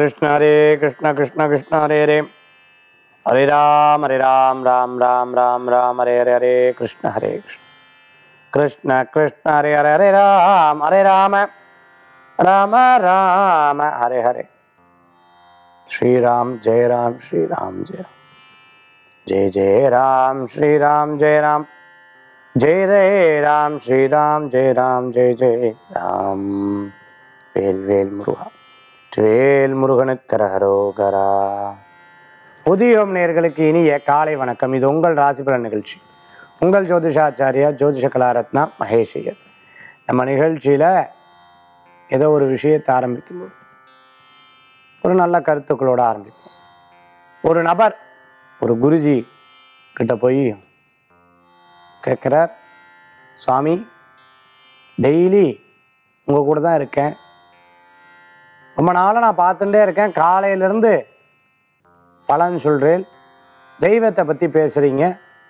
கிருஷ்ண ஹரே கிருஷ்ண கிருஷ்ண கிருஷ்ண ஹரே ஹரே ஹரே ராம் ஹரே ராம் ராம் ராம் ராம் ராம் ஹரே ஹரே ஹரே கிருஷ்ண ஹரே கிருஷ்ண கிருஷ்ண கிருஷ்ண ஹரே ஹரே ஹரே ராம் ஹரே ராம ராம ராம ஹரே ஹரே ஸ்ரீராம் ஜெய ராம் ஸ்ரீராம் ஜெய ராம் ஜெய ஜெய ராம் ஸ்ரீராம் ஜெய ராம் ஜெய ஜெய ராம் ஸ்ரீராம் ஜெய ராம் ஜெய ஜெய ராம் வேல் வேல் முருகா வேல் முருகனுக்கு கரகரோகரா புதியோம் நேர்களுக்கு இனிய காலை வணக்கம் இது உங்கள் ராசிபலன் நிகழ்ச்சி உங்கள் ஜோதிஷாச்சாரியா ஜோதிஷ கலாரத்னா மகேஷ் ஐயர் நம்ம நிகழ்ச்சியில் ஏதோ ஒரு விஷயத்தை ஆரம்பிக்கும்போது ஒரு நல்ல கருத்துக்களோட ஆரம்பிப்போம் ஒரு நபர் ஒரு குருஜி கிட்ட போய் கேட்குறார் சுவாமி டெய்லி உங்கள் கூட தான் இருக்கேன் ரொம்ப நாளாக நான் பார்த்துட்டே இருக்கேன் காலையிலேருந்து பலன் சொல்கிறேன் தெய்வத்தை பற்றி பேசுகிறீங்க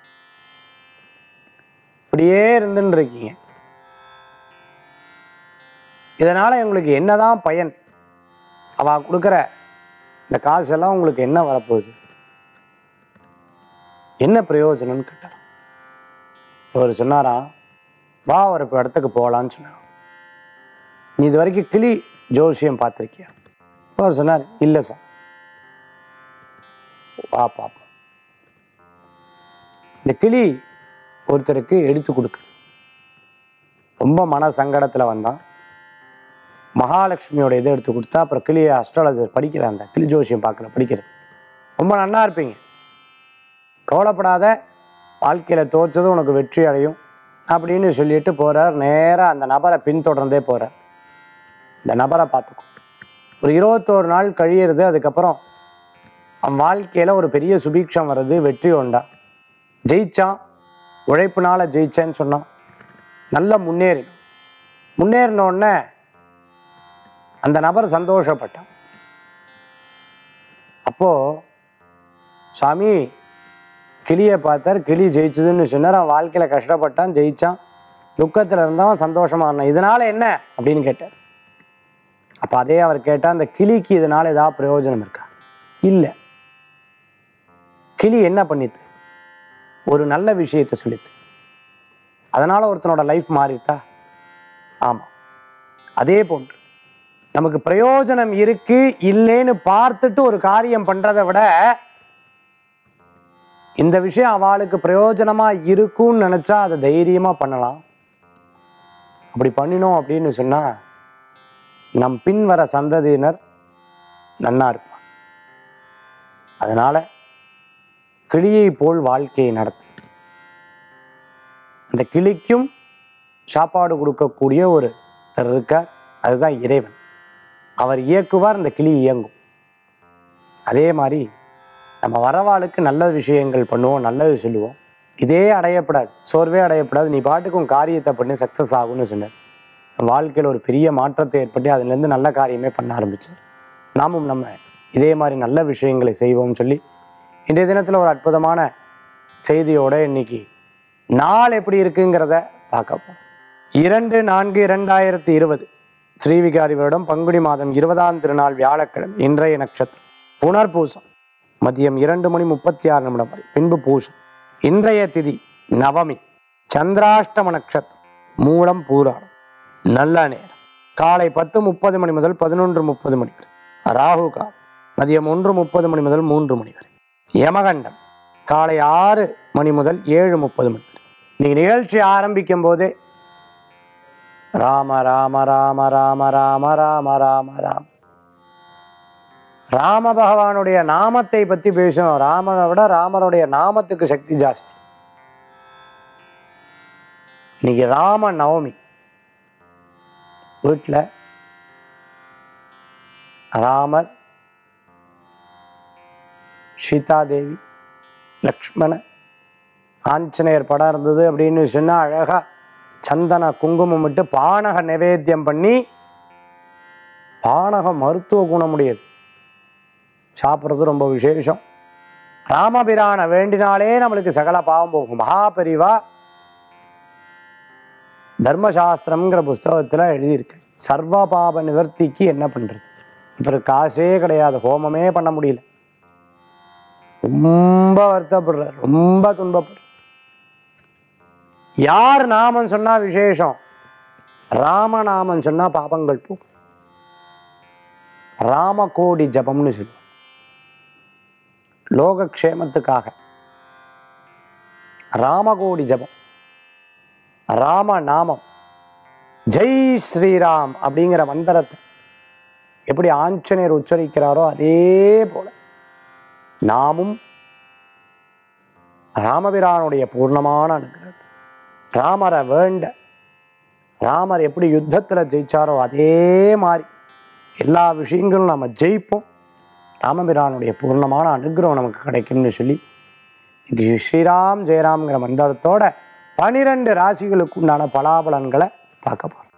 இப்படியே இருந்துன்னு இருக்கீங்க இதனால் எங்களுக்கு என்னதான் பயன் அவள் கொடுக்குற இந்த காசெல்லாம் உங்களுக்கு என்ன வரப்போகுது என்ன பிரயோஜனம்னு கேட்டார் இவர் சொன்னாராம் வா ஒரு இடத்துக்கு போகலான்னு சொன்னார் நீ இது வரைக்கும் கிளி ஜோசியம் பார்த்துருக்கியா அவர் சொன்னார் இல்லை சார் வா பாப்போம் இந்த கிளி ஒருத்தருக்கு எடுத்து கொடுக்கு ரொம்ப மன சங்கடத்தில் வந்தான் மகாலட்சுமியோட இதை எடுத்து கொடுத்தா அப்புறம் கிளியை அஸ்ட்ராலஜர் படிக்கிற அந்த கிளி ஜோசியம் பார்க்குற படிக்கிற ரொம்ப நன்னா இருப்பீங்க கவலைப்படாத வாழ்க்கையில் தோற்றது உனக்கு வெற்றி அடையும் அப்படின்னு சொல்லிட்டு போகிறார் நேராக அந்த நபரை பின்தொடர்ந்தே போகிறார் இந்த நபரை பார்த்துக்கும் ஒரு இருபத்தோரு நாள் கழியிறது அதுக்கப்புறம் அவன் வாழ்க்கையில் ஒரு பெரிய சுபீட்சம் வருது வெற்றி உண்டா ஜெயிச்சான் உழைப்புனால ஜெயிச்சேன்னு சொன்னான் நல்லா முன்னேறி முன்னேறின உடனே அந்த நபர் சந்தோஷப்பட்டான் அப்போது சாமி கிளியை பார்த்தார் கிளி ஜெயிச்சதுன்னு சொன்னார் அவன் வாழ்க்கையில் கஷ்டப்பட்டான் ஜெயிச்சான் துக்கத்தில் இருந்தவன் சந்தோஷமா இருந்தான் இதனால என்ன அப்படின்னு கேட்டார் அப்போ அதே அவர் கேட்டால் அந்த கிளிக்கு இதனால ஏதாவது பிரயோஜனம் இருக்கா இல்லை கிளி என்ன பண்ணித்து ஒரு நல்ல விஷயத்தை சொல்லித்து அதனால ஒருத்தனோட லைஃப் மாறிட்டா ஆமாம் அதே போன்று நமக்கு பிரயோஜனம் இருக்கு இல்லைன்னு பார்த்துட்டு ஒரு காரியம் பண்றதை விட இந்த விஷயம் அவளுக்கு பிரயோஜனமா இருக்கும்னு நினைச்சா அதை தைரியமா பண்ணலாம் அப்படி பண்ணினோம் அப்படின்னு சொன்னா நம் பின் வர சந்ததியினர் நன்னா இருப்பான் அதனால கிளியை போல் வாழ்க்கையை நடத்து அந்த கிளிக்கும் சாப்பாடு கொடுக்கக்கூடிய ஒரு இருக்கார் அதுதான் இறைவன் அவர் இயக்குவார் அந்த கிளி இயங்கும் அதே மாதிரி நம்ம வரவாளுக்கு நல்ல விஷயங்கள் பண்ணுவோம் நல்லது சொல்லுவோம் இதே அடையப்படாது சோர்வே அடையப்படாது நீ பாட்டுக்கு உன் காரியத்தை பண்ணி சக்ஸஸ் ஆகும்னு சொன்னார் வாழ்க்கையில் ஒரு பெரிய மாற்றத்தை ஏற்பட்டு அதுலேருந்து நல்ல காரியமே பண்ண ஆரம்பிச்சார் நாமும் நம்ம இதே மாதிரி நல்ல விஷயங்களை செய்வோம்னு சொல்லி இன்றைய தினத்தில் ஒரு அற்புதமான செய்தியோட இன்னைக்கு நாள் எப்படி இருக்குங்கிறத பார்க்க போறோம் இரண்டு நான்கு இரண்டாயிரத்தி இருபது ஸ்ரீவிகாரி வருடம் பங்குனி மாதம் இருபதாம் திருநாள் வியாழக்கிழமை இன்றைய நட்சத்திரம் புனர்பூசம் மதியம் இரண்டு மணி முப்பத்தி ஆறு நிமிடம் வரை பின்பு பூசம் இன்றைய திதி நவமி சந்திராஷ்டம நட்சத்திரம் மூலம் பூராடம் நல்ல நேரம் காலை பத்து முப்பது மணி முதல் பதினொன்று முப்பது மணி வரை ராகு காலம் மதியம் ஒன்று முப்பது மணி முதல் மூன்று மணி வரை யமகண்டம் காலை ஆறு மணி முதல் ஏழு முப்பது மணி வரை இன்னைக்கு நிகழ்ச்சி ஆரம்பிக்கும் போதே ராம ராம ராம ராம ராம ராம ராம ராம ராம பகவானுடைய நாமத்தை பத்தி பேசணும் ராமனை விட ராமருடைய நாமத்துக்கு சக்தி ஜாஸ்தி இன்னைக்கு ராம நவமி வீட்டில் ராமர் சீதாதேவி லக்ஷ்மண ஆஞ்சநேயர் படம் இருந்தது அப்படின்னு சொன்னால் அழகாக சந்தன குங்குமம் விட்டு பானக நிவேத்தியம் பண்ணி பானகம் மருத்துவ குணமுடையது சாப்பிட்றது ரொம்ப விசேஷம் ராமபிரானை வேண்டினாலே நம்மளுக்கு சகல பாவம் போகும் மகாபரிவா தர்மசாஸ்திரம்ங்கிற புஸ்தகத்தில் எழுதியிருக்கு சர்வ பாப நிவர்த்திக்கு என்ன பண்ணுறது ஒருத்தருக்கு காசே கிடையாது ஹோமமே பண்ண முடியல ரொம்ப வருத்தப்படுறார் ரொம்ப துன்பப்படுறார் யார் நாமம் சொன்னா விசேஷம் ராமநாமம் சொன்னா பாபங்கள் போகும் ராமகோடி ஜபம்னு சொல்லுவோம் லோகக்ஷேமத்துக்காக ராமகோடி ஜபம் ராம நாமம் ஜெய் ஸ்ரீராம் அப்படிங்கிற மந்திரத்தை எப்படி ஆஞ்சநேயர் உச்சரிக்கிறாரோ அதே போல நாமும் ராமபிரானுடைய பூர்ணமான அனுகிரகம் ராமரை வேண்ட ராமர் எப்படி யுத்தத்தில் ஜெயிச்சாரோ அதே மாதிரி எல்லா விஷயங்களும் நம்ம ஜெயிப்போம் ராமபிரானுடைய பூர்ணமான அனுகிரகம் நமக்கு கிடைக்கும்னு சொல்லி இன்னைக்கு ஸ்ரீராம் ஜெயராம்ங்கிற மந்திரத்தோட பனிரெண்டு ராசிகளுக்கு உண்டான பலாபலன்களை பார்க்க போகிறோம்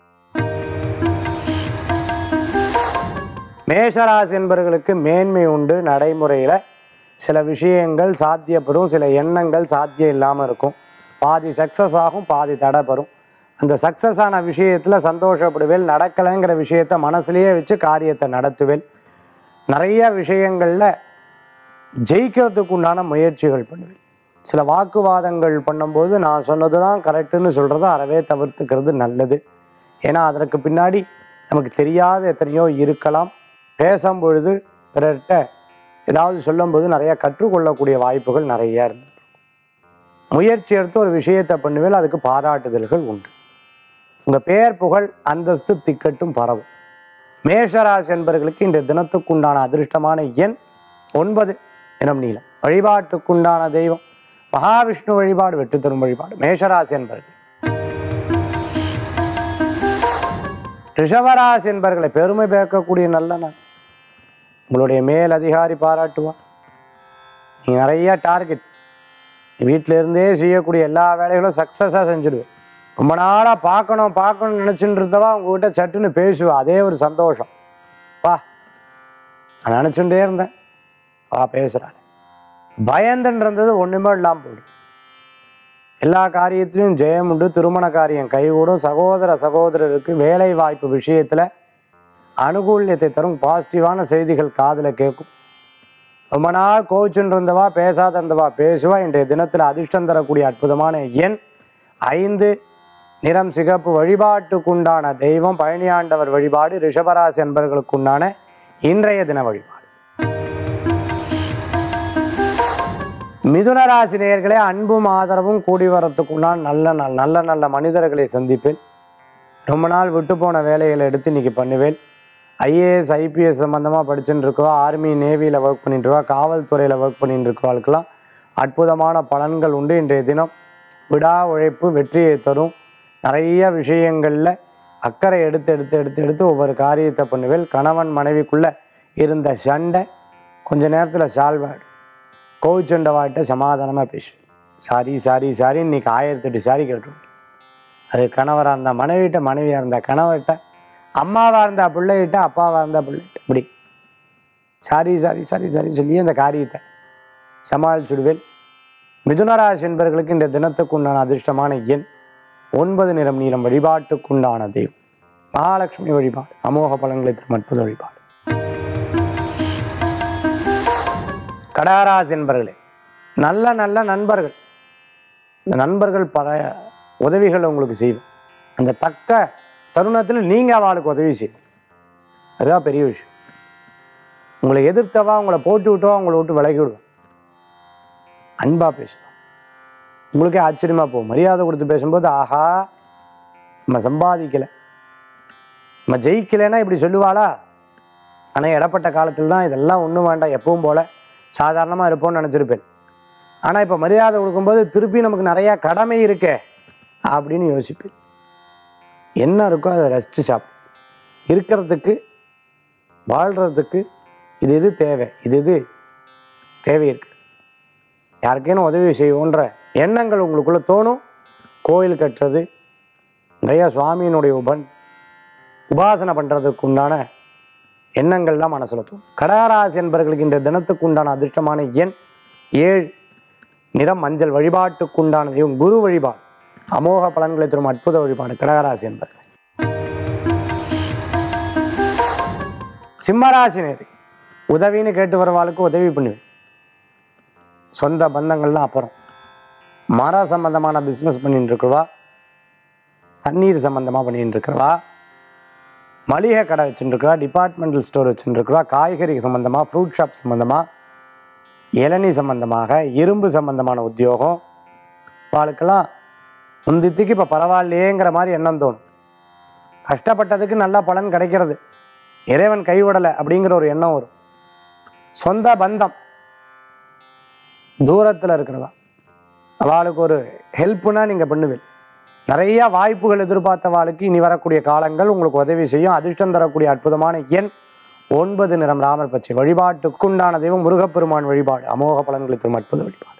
மேஷராசி என்பவர்களுக்கு மேன்மை உண்டு நடைமுறையில் சில விஷயங்கள் சாத்தியப்படும் சில எண்ணங்கள் சாத்தியம் இல்லாமல் இருக்கும் பாதி சக்ஸஸ் ஆகும் பாதி தடைப்படும் அந்த சக்ஸஸ் ஆன விஷயத்தில் சந்தோஷப்படுவேல் நடக்கலைங்கிற விஷயத்த மனசுலயே வச்சு காரியத்தை நடத்துவேல் நிறைய விஷயங்களில் ஜெயிக்கிறதுக்கு உண்டான முயற்சிகள் பண்ணுவேன் சில வாக்குவாதங்கள் பண்ணும்போது நான் சொன்னது தான் கரெக்டுன்னு சொல்கிறத அறவே தவிர்த்துக்கிறது நல்லது ஏன்னா அதற்கு பின்னாடி நமக்கு தெரியாத எத்தனையோ இருக்கலாம் பேசும் பொழுது பிறர்கிட்ட ஏதாவது சொல்லும்போது நிறைய கற்றுக்கொள்ளக்கூடிய வாய்ப்புகள் நிறைய இருந்து முயற்சி எடுத்து ஒரு விஷயத்தை பண்ணுவேல் அதுக்கு பாராட்டுதல்கள் உண்டு உங்கள் பெயர் புகழ் அந்தஸ்து திக்கட்டும் பரவும் மேஷராசி என்பவர்களுக்கு இந்த தினத்துக்குண்டான அதிர்ஷ்டமான எண் ஒன்பது இனம் நீளம் வழிபாட்டுக்குண்டான தெய்வம் மகாவிஷ்ணு வழிபாடு வெற்றி தரும் வழிபாடு மேஷராசி என்பவர்கள் ரிஷபராசி என்பவர்களை பெருமை பேர்க்கக்கூடிய நல்ல நாள் உங்களுடைய மேல் அதிகாரி பாராட்டுவார் நீ நிறைய டார்கெட் வீட்டில இருந்தே செய்யக்கூடிய எல்லா வேலைகளும் சக்ஸஸாக செஞ்சுடுவேன் ரொம்ப நாளாக பார்க்கணும் பார்க்கணும்னு நினச்சிட்டு இருந்தவா உங்ககிட்ட சட்டுன்னு பேசுவா அதே ஒரு சந்தோஷம் வா நான் நினச்சுட்டே இருந்தேன் வா பேசுகிறாள் பயந்துன்னு இருந்தது ஒன்றுமே இல்லாமல் போயிடும் எல்லா காரியத்திலையும் ஜெயம் உண்டு திருமண காரியம் கைகூடும் சகோதர சகோதரருக்கு வேலை வாய்ப்பு விஷயத்தில் அனுகூல்யத்தை தரும் பாசிட்டிவான செய்திகள் காதில் கேட்கும் ரொம்ப நாள் கோச்சுன்னு இருந்தவா பேசாத இருந்தவா பேசுவா இன்றைய தினத்தில் அதிர்ஷ்டம் தரக்கூடிய அற்புதமான எண் ஐந்து நிறம் சிகப்பு வழிபாட்டுக்குண்டான தெய்வம் பழனியாண்டவர் வழிபாடு ரிஷபராசி என்பவர்களுக்குண்டான இன்றைய தின வழிபாடு மிதுன ராசி நேயர்களே அன்பும் ஆதரவும் கூடி வரத்துக்குண்டான நல்ல நாள் நல்ல நல்ல மனிதர்களை சந்திப்பேன் ரொம்ப நாள் விட்டு போன வேலைகளை எடுத்து இன்னைக்கு பண்ணுவேன் ஐஏஎஸ் ஐபிஎஸ் சம்மந்தமாக படிச்சுட்டு இருக்கவா ஆர்மி நேவியில் ஒர்க் பண்ணிட்டு இருக்கவா காவல்துறையில் ஒர்க் பண்ணிட்டு இருக்கவாளுக்கெல்லாம் அற்புதமான பலன்கள் உண்டு இன்றைய தினம் விடா உழைப்பு வெற்றியை தரும் நிறைய விஷயங்களில் அக்கறை எடுத்து எடுத்து எடுத்து எடுத்து ஒவ்வொரு காரியத்தை பண்ணுவேன் கணவன் மனைவிக்குள்ளே இருந்த சண்டை கொஞ்ச நேரத்தில் சால்வ் ஆகிடும் கோவிச்சண்டவாட்ட சமாதானமாக பேசு சாரி சாரி சாரி இன்னைக்கு ஆயிரத்தெட்டு சாரி கேட்டுருவோம் அது கணவராக இருந்தால் மனைவிட்ட மனைவியாக இருந்தால் கணவர்கிட்ட அம்மாவாக இருந்தா பிள்ளைகிட்ட அப்பாவாக இருந்தால் பிள்ளைகிட்ட இப்படி சாரி சாரி சாரி சாரி சொல்லி அந்த காரியத்தை சமாளிச்சுடுவேன் மிதுனராசி என்பவர்களுக்கு இந்த தினத்துக்கு உண்டான அதிர்ஷ்டமான எண் ஒன்பது நிறம் நீளம் வழிபாட்டுக்குண்டான தெய்வம் மகாலட்சுமி வழிபாடு அமோக பலன்களை தரும் அற்புத வழிபாடு கடகராசி என்பவர்களே நல்ல நல்ல நண்பர்கள் இந்த நண்பர்கள் பல உதவிகளை உங்களுக்கு செய்வோம் அந்த தக்க தருணத்தில் நீங்கள் அவளுக்கு உதவி செய்யும் அதுதான் பெரிய விஷயம் உங்களை எதிர்த்தவா உங்களை போட்டு விட்டவா உங்களை விட்டு விலகி விடுவோம் அன்பாக பேசணும் உங்களுக்கே ஆச்சரியமாக போகும் மரியாதை கொடுத்து பேசும்போது ஆஹா நம்ம சம்பாதிக்கலை நம்ம ஜெயிக்கலைன்னா இப்படி சொல்லுவாளா ஆனால் இடப்பட்ட காலத்தில் தான் இதெல்லாம் ஒன்றும் வேண்டாம் எப்பவும் போல் சாதாரணமாக இருப்போம்னு நினச்சிருப்பேன் ஆனால் இப்போ மரியாதை கொடுக்கும்போது திருப்பி நமக்கு நிறையா கடமை இருக்கே அப்படின்னு யோசிப்பேன் என்ன இருக்கோ அதை ரசித்து சாப்பிடும் இருக்கிறதுக்கு வாழ்கிறதுக்கு இது இது தேவை இது இது தேவை இருக்கு யாருக்கேனும் உதவி செய்வோன்ற எண்ணங்கள் உங்களுக்குள்ளே தோணும் கோயில் கட்டுறது நிறையா சுவாமியினுடைய உபன் உபாசனை பண்ணுறதுக்கு உண்டான எண்ணங்கள்லாம் மனசில் தோணும் கடகராசி என்பவர்களுக்கு இந்த தினத்துக்கு உண்டான அதிர்ஷ்டமான எண் ஏழு நிறம் மஞ்சள் வழிபாட்டுக்குண்டான தெய்வம் குரு வழிபாடு அமோக பலன்களை தரும் அற்புத வழிபாடு கடகராசி என்பர்கள் சிம்மராசி நேரி உதவின்னு கேட்டு வரவாளுக்கு உதவி பண்ணுவேன் சொந்த பந்தங்கள்லாம் அப்புறம் மர சம்பந்தமான பிஸ்னஸ் பண்ணிட்டு இருக்கிறவா தண்ணீர் சம்பந்தமாக பண்ணிட்டு இருக்கிறவா மளிகை கடை வச்சுட்டு இருக்கிறவா டிபார்ட்மெண்டல் ஸ்டோர் வச்சுட்டு இருக்கிறவா காய்கறி சம்பந்தமாக ஃப்ரூட் ஷாப் சம்பந்தமாக இளநீ சம்பந்தமாக இரும்பு சம்பந்தமான உத்தியோகம் அவளுக்கெல்லாம் முந்தித்துக்கு இப்போ பரவாயில்லையேங்கிற மாதிரி எண்ணம் தோணும் கஷ்டப்பட்டதுக்கு நல்ல பலன் கிடைக்கிறது இறைவன் கைவிடலை அப்படிங்கிற ஒரு எண்ணம் வரும் சொந்த பந்தம் தூரத்தில் இருக்கிறவா அவளுக்கு ஒரு ஹெல்ப்புனா நீங்கள் பண்ணுவீங்க நிறைய வாய்ப்புகள் எதிர்பார்த்தவாளுக்கு இனி வரக்கூடிய காலங்கள் உங்களுக்கு உதவி செய்யும் அதிர்ஷ்டம் தரக்கூடிய அற்புதமான எண் ஒன்பது நிறம் ராமர் பச்சை வழிபாட்டுக்குண்டான தெய்வம் முருகப்பெருமான் வழிபாடு அமோக பலன்களை தரும் அற்புத வழிபாடு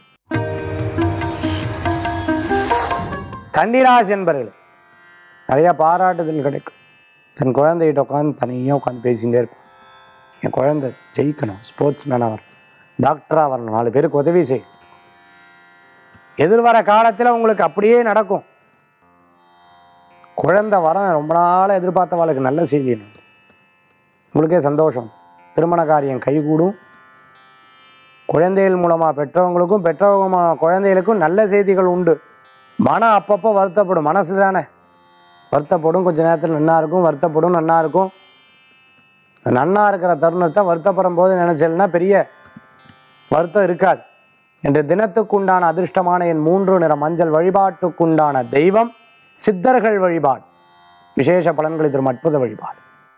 கன்னிராசி என்பர்கள் நிறைய பாராட்டுதல் கிடைக்கும் தன் குழந்தைகிட்ட உட்காந்து தனியாக உட்காந்து பேசிகிட்டே இருப்பான் என் குழந்தை ஜெயிக்கணும் ஸ்போர்ட்ஸ் மேனாக வரணும் டாக்டராக வரணும் நாலு பேருக்கு உதவி செய் எதிர்வர காலத்தில் உங்களுக்கு அப்படியே நடக்கும் குழந்தை வர ரொம்ப நாளாக எதிர்பார்த்தவாளுக்கு நல்ல செய்தி என்ன உங்களுக்கே சந்தோஷம் திருமண காரியம் கைகூடும் குழந்தைகள் மூலமாக பெற்றவங்களுக்கும் பெற்றவங்க குழந்தைகளுக்கும் நல்ல செய்திகள் உண்டு மனம் அப்பப்போ வருத்தப்படும் மனசு தானே வருத்தப்படும் கொஞ்ச நேரத்தில் நன்னா இருக்கும் வருத்தப்படும் நன்னா இருக்கும் நன்னா இருக்கிற தருணத்தை வருத்தப்படும் போது நினைச்சேன்னா பெரிய வருத்தம் இருக்காது இன்று தினத்துக்குண்டான அதிர்ஷ்டமான என் மூன்று நிற மஞ்சள் வழிபாட்டுக்குண்டான தெய்வம் சித்தர்கள் வழிபாடு விசேஷ பலன்களை தரும் அற்புத வழிபாடு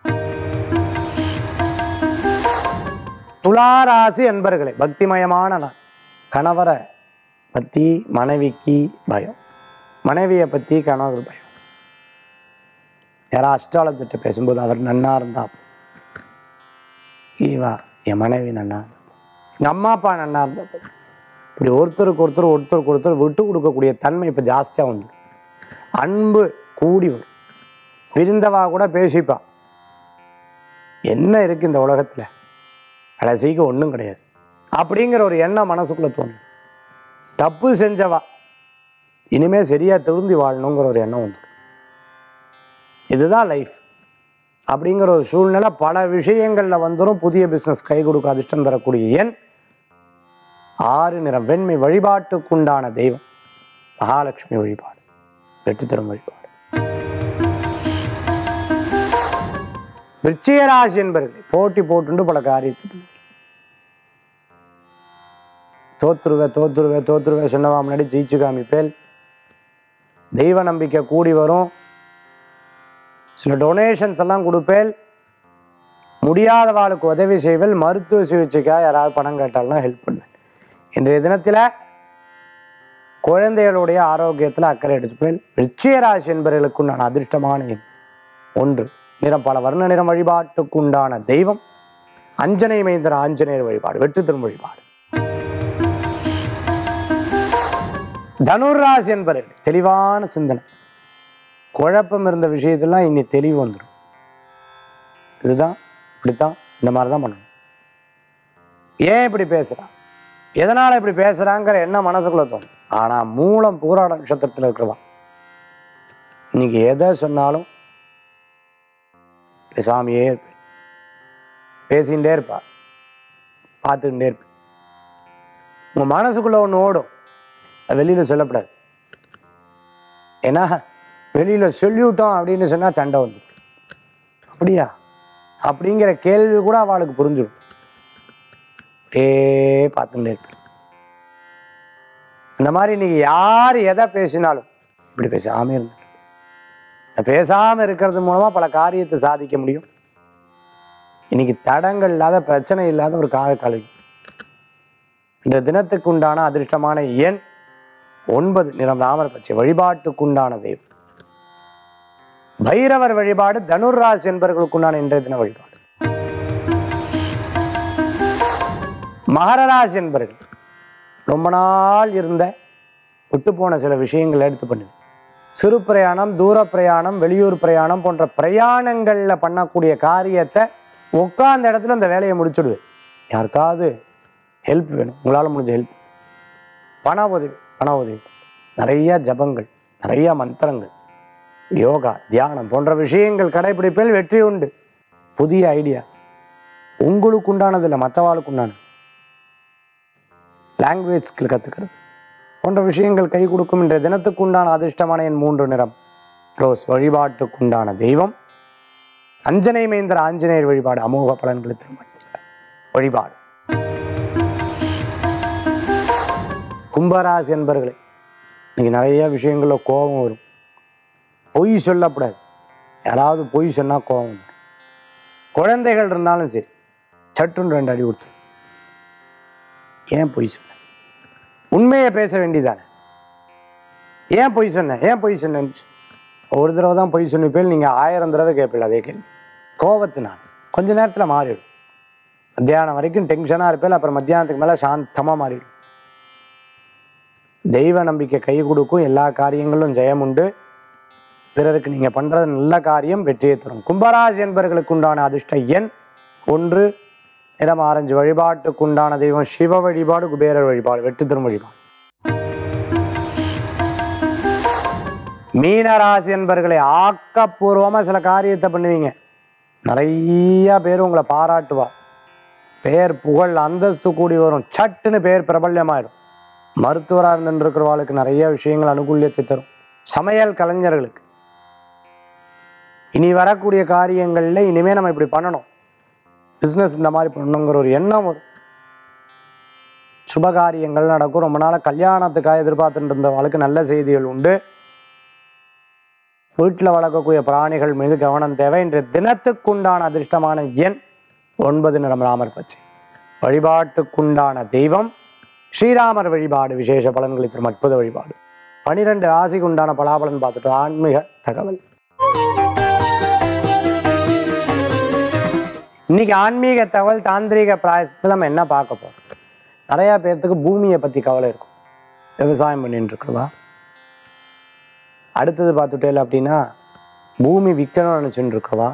துளாராசி அன்பர்களே பக்திமயமான நாள் கணவரை பற்றி மனைவிக்கு பயம் மனைவியை பற்றி கணவர் பயம் யாரா அஸ்ட்ராலஜிட்ட பேசும்போது அவர் நன்னா இருந்தா போதும். ஈவா என் மனைவி நன்னா இருந்தா போதும். எங்க அம்மா அப்பா நன்னா இருந்தா போதும். இப்படி ஒருத்தருக்கு ஒருத்தர் ஒருத்தருக்கு ஒருத்தர் விட்டு கொடுக்கக்கூடிய தன்மை இப்போ ஜாஸ்தியாக வந்து அன்பு கூடி வரும் விருந்தவா கூட பேசிப்பா என்ன இருக்கு இந்த உலகத்தில் கடைசிக்கு ஒன்றும் கிடையாது அப்படிங்கிற ஒரு எண்ணம் மனசுக்குள்ளே தோணும் தப்பு செஞ்சவா இனிமே சரியா திருந்தி வாழணுங்கிற ஒரு எண்ணம் வந்துடும் இதுதான் லைஃப் அப்படிங்கிற ஒரு சூழ்நிலை பல விஷயங்களில் வந்துடும் புதிய பிஸ்னஸ் கை கொடுக்க அதிர்ஷ்டம் தரக்கூடிய எண் ஆறு நிறம் வெண்மை வழிபாட்டுக்குண்டான தெய்வம் மகாலட்சுமி வழிபாடு வெற்றி தரும் வழிபாடு விருச்சிகராசி என்பர்கள் போட்டி போட்டுண்டு பல காரியத்துக்கு தோத்துருவே தோத்துருவே தோத்துருவே சொன்னவா முன்னாடி ஜெயிச்சு காமிப்பேல் தெய்வ நம்பிக்கை கூடி வரும் சில டொனேஷன்ஸ் எல்லாம் கொடுப்பேல் முடியாதவாளுக்கு உதவி செய்வேல் மருத்துவ சிகிச்சைக்காக யாராவது பணம் கேட்டாலும் ஹெல்ப் பண்ணுவேன் இன்றைய தினத்தில் குழந்தைகளுடைய ஆரோக்கியத்தில் அக்கறை எடுத்துப்பேன் விருச்சிகராசி என்பவர்களுக்கு நான் அதிர்ஷ்டமான எண் ஒன்று நிறம் பல வர்ண நிறம் வழிபாட்டுக்கு உண்டான தெய்வம் அஞ்சனை மைந்தர ஆஞ்சநேயர் வழிபாடு வெற்றி தரும் வழிபாடு தனுராசி என்பவர்கள் தெளிவான சிந்தனை குழப்பம் இருந்த விஷயத்தெல்லாம் இன்னி தெளிவு வந்துடும் இதுதான் இப்படித்தான் இந்த மாதிரி தான் பண்ணணும் ஏன் இப்படி பேசுகிறான் எதனால் இப்படி பேசுகிறாங்கிற என்ன மனசுக்குள்ள தோணும் ஆனால் மூலம் பூராட நட்சத்திரத்தில் இருக்கிறவா இன்னைக்கு எதை சொன்னாலும் பேசாமையே இருப்பேன் பேசிகிட்டே இருப்பா பார்த்துக்கிட்டே இருப்பேன் உங்கள் மனசுக்குள்ளே ஒன்று ஓடும் அது வெளியில் சொல்லக்கூடாது ஏன்னா வெளியில் சொல்லிவிட்டோம் அப்படின்னு சொன்னால் சண்டை வந்துடும் அப்படியா அப்படிங்கிற கேள்வி கூட அவளுக்கு புரிஞ்சிடும் அப்படியே பார்த்துட்டே இருப்பேன் இந்த மாதிரி இன்னைக்கு யார் எதை பேசினாலும் இப்படி பேசாமல் இருந்துட்டு இந்த பேசாமல் இருக்கிறது மூலமாக பல காரியத்தை சாதிக்க முடியும் இன்னைக்கு தடங்கள் இல்லாத பிரச்சனை இல்லாத ஒரு கால கலை இந்த தினத்துக்கு உண்டான அதிர்ஷ்டமான எண் ஒன்பது நிறம் ராமர் பச்சை வழிபாட்டுக்குண்டான தெய்வம் பைரவர் வழிபாடு தனுர்ராசி என்பவர்களுக்குண்டான இன்றைய தின வழிபாடு மகரராசி என்பர்கள் ரொம்ப நாள் இருந்த விட்டு போன சில விஷயங்களை எடுத்து பண்ணுது சிறு பிரயாணம் தூர பிரயாணம் வெளியூர் பிரயாணம் போன்ற பிரயாணங்களில் பண்ணக்கூடிய காரியத்தை உட்கார்ந்த இடத்துல அந்த வேலையை முடிச்சுடுவேன் யாருக்காவது ஹெல்ப் வேணும் உங்களால் முடிஞ்ச ஹெல்ப் பண உதவி பண உதவி நிறைய ஜபங்கள் நிறைய மந்திரங்கள் யோகா தியானம் போன்ற விஷயங்கள் கடைபிடிப்பில் வெற்றி உண்டு புதிய ஐடியாஸ் உங்களுக்கு உண்டானது இல்லை மற்றவாளுக்கு உண்டானது லாங்குவேஜ் ஸ்கில் கற்றுக்கிறது போன்ற விஷயங்கள் கை கொடுக்கும் இன்றைய தினத்துக்கு உண்டான அதிர்ஷ்டமான என் மூன்று நிறம் ரோஸ் வழிபாட்டுக்குண்டான தெய்வம் அஞ்சனை மைந்தர் ஆஞ்சநேயர் வழிபாடு அமோக பலன்களை தரும் வழிபாடு கும்பராசி என்பர்களே இன்னைக்கு நிறைய விஷயங்களில் கோபம் வரும் பொய் சொல்லக்கூடாது யாராவது பொய் சொன்னால் கோபம் வரும் குழந்தைகள் இருந்தாலும் சரி சட்டுன்னு ரெண்டு அடி கொடுத்து ஏன் பொய் சொன்ன உண்மையை பேச வேண்டியதானே ஏன் பொய் சொன்னேன் ஏன் பொய் சொன்னேன்னு ஒரு தடவை தான் பொய் சொன்னிப்பேன் நீங்கள் ஆயிரம் தடவை கேட்பீங்க அதே கேள்வி கோபத்தினால் கொஞ்ச நேரத்தில் மாறிடும் மத்தியானம் வரைக்கும் டென்ஷனாக இருப்பேன் அப்புறம் மத்தியானத்துக்கு மேலே சாந்தமாக மாறிடும் தெய்வ நம்பிக்கை கை கொடுக்கும் எல்லா காரியங்களும் ஜெயம் உண்டு பிறருக்கு நீங்கள் பண்ணுறது நல்ல காரியம் வெற்றியை தரும் கும்பராசி என்பவர்களுக்கு உண்டான அதிர்ஷ்ட எண் ஒன்று நிறம் ஆரஞ்சு வழிபாட்டுக்கு உண்டான தெய்வம் சிவ வழிபாடு குபேரர் வழிபாடு வெற்றி தரும் வழிபாடு மீனராசி என்பவர்களை ஆக்கப்பூர்வமாக சில காரியத்தை பண்ணுவீங்க நிறைய பேர் உங்களை பாராட்டுவா பேர் புகழ் அந்தஸ்து கூடி வரும் சட்டுன்னு பேர் பிரபல்யமாயிடும் மருத்துவராக இருந்துருக்கிறவாளுக்கு நிறைய விஷயங்கள் அனுகூல்யத்தை தரும் சமையல் கலைஞர்களுக்கு இனி வரக்கூடிய காரியங்களில் இனிமேல் நம்ம இப்படி பண்ணணும் பிஸ்னஸ் இந்த மாதிரி பண்ணணுங்கிற ஒரு எண்ணம் வரும் சுபகாரியங்கள் நடக்கும் ரொம்ப நாளாக கல்யாணத்துக்காக எதிர்பார்த்துட்டு இருந்தவங்களுக்கு நல்ல செய்திகள் உண்டு வீட்டில் வளர்க்கக்கூடிய பிராணிகள் மீது கவனம் தேவை இன்று தினத்துக்குண்டான அதிர்ஷ்டமான எண் ஒன்பது நிறம் ராமர் பச்சை வழிபாட்டுக்குண்டான தெய்வம் ஸ்ரீராமர் வழிபாடு விசேஷ பலன்களை தரும் அற்புத வழிபாடு பனிரெண்டு ராசிக்கு உண்டான பலாபலன் பார்த்துட்டு ஆன்மீக தகவல் இன்னைக்கு ஆன்மீக தகவல் தாந்திரீக பிராயசத்தில் நம்ம என்ன பார்க்க போறோம் நிறையா பேர்த்துக்கு பூமியை பற்றி கவலை இருக்கும் விவசாயம் பண்ணிட்டு இருக்கிறவா அடுத்தது பார்த்துட்டேல அப்படின்னா பூமி விற்கணும்னு நினச்சிட்டு இருக்கவா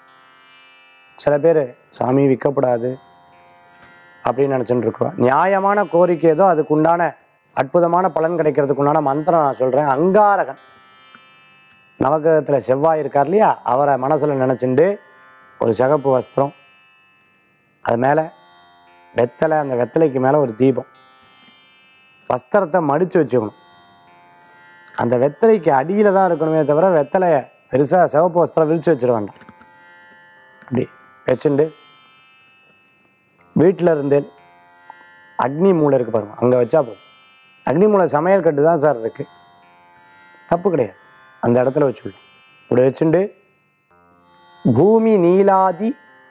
சில பேர் சாமி விற்கக்கூடாது அப்படின்னு நினச்சிட்டு இருக்கவா நியாயமான கோரிக்கை ஏதோ அதுக்கு உண்டான அற்புதமான பலன் கிடைக்கிறதுக்கு உண்டான மந்திரம் நான் சொல்கிறேன் அங்காரகன் நவகிரகத்தில் செவ்வாய் இருக்கார் இல்லையா அவரை மனசில் நினச்சிண்டு ஒரு சிகப்பு வஸ்திரம் அது மேலே வெத்தலை அந்த வெத்தலைக்கு மேலே ஒரு தீபம் வஸ்திரத்தை மடித்து வச்சுக்கணும் அந்த வெத்தலைக்கு அடியில் தான் இருக்கணுமே தவிர வெத்தலையை பெருசாக சிவப்பு வஸ்திரம் விரித்து வச்சிட வேண்டாம் அப்படி வச்சுண்டு வீட்டில் இருந்து அக்னி மூலை இருக்கு பாருங்க அங்கே வச்சா போதும் அக்னி மூலை சமையல் கட்டு தான் சார் இருக்கு தப்பு கிடையாது அந்த இடத்துல வச்சுடலாம் இப்படி வச்சுண்டு பூமி நீலாதி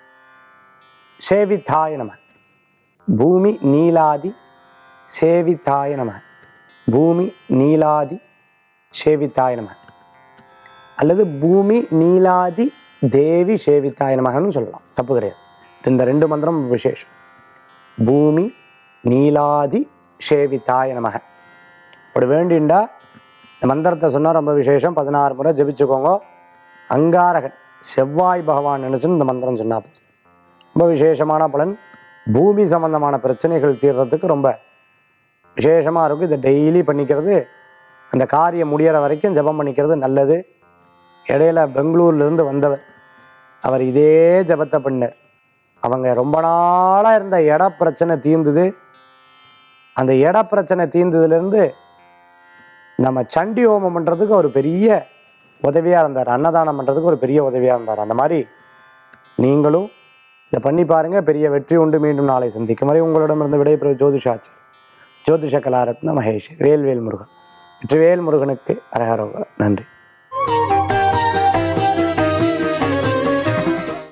சேவித்தாய நம பூமி நீலாதி சேவித்தாய நம பூமி நீலாதி சேவித்தாய நம அல்லது பூமி நீலாதி தேவி சேவித்தாய நமகன்னு சொல்லலாம் தப்பு கிடையாது இந்த ரெண்டு மந்திரம் விசேஷம் பூமி நீலாதி சேவித்தாய நமக அப்படி வேண்டிண்டா இந்த மந்திரத்தை சொன்னால் ரொம்ப விசேஷம் பதினாறு முறை ஜெபிச்சுக்கோங்க அங்காரகன் செவ்வாய் பகவான் நினச்சுன்னு இந்த மந்திரம் சொன்னா போதும் ரொம்ப விசேஷமான பலன் பூமி சம்பந்தமான பிரச்சனைகள் தீர்றதுக்கு ரொம்ப விசேஷமாக இருக்கும் இதை டெய்லி பண்ணிக்கிறது அந்த காரியம் முடியற வரைக்கும் ஜெபம் பண்ணிக்கிறது நல்லது இடையில பெங்களூர்லேருந்து வந்தவர் அவர் இதே ஜெபத்தை பண்ணார் அவங்க ரொம்ப நாளாக இருந்த இட பிரச்சனை தீர்ந்தது அந்த இட பிரச்சனை தீர்ந்ததுலேருந்து நம்ம சண்டி ஹோமம் பண்ணுறதுக்கு ஒரு பெரிய உதவியாக இருந்தார் அன்னதானம் பண்ணுறதுக்கு ஒரு பெரிய உதவியாக இருந்தார் அந்த மாதிரி நீங்களும் இதை பண்ணி பாருங்கள் பெரிய வெற்றி உண்டு மீண்டும் நாளை சந்திக்கும் வரை உங்களிடமிருந்து விடைபெறும் ஜோதிஷாச்சார் ஜோதிஷ கலாரத்ன மகேஷ் வேல்வேல் முருகன் வெற்றிவேல் முருகனுக்கு அரகரோக நன்றி